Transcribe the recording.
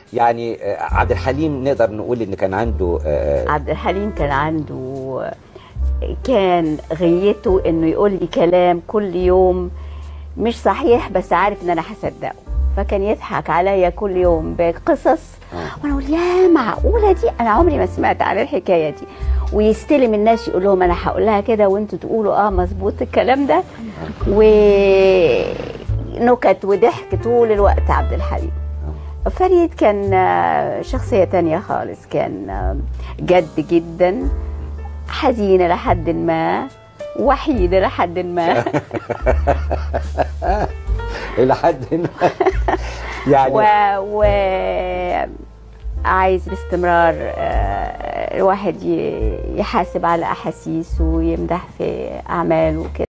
يعني آه، عبد الحليم نقدر نقول ان كان عنده آه، عبد الحليم كان عنده كان غيته انه يقول لي كلام كل يوم مش صحيح بس عارف ان انا هصدقه فكان يضحك عليا كل يوم بقصص آه. وانا اقول يا معقوله دي انا عمري ما سمعت عن الحكايه دي ويستلم الناس يقول لهم انا هقول لها كده وانتوا تقولوا اه مظبوط الكلام ده ونكت وضحك طول الوقت عبد الحليم فريد كان آه، شخصية تانية خالص كان آه، جد جدا حزين لحد ما وحيد لحد ما الى حد ما يعني و, و عايز باستمرار آه، الواحد ي- يحاسب على أحاسيسه ويمدح في أعماله وكده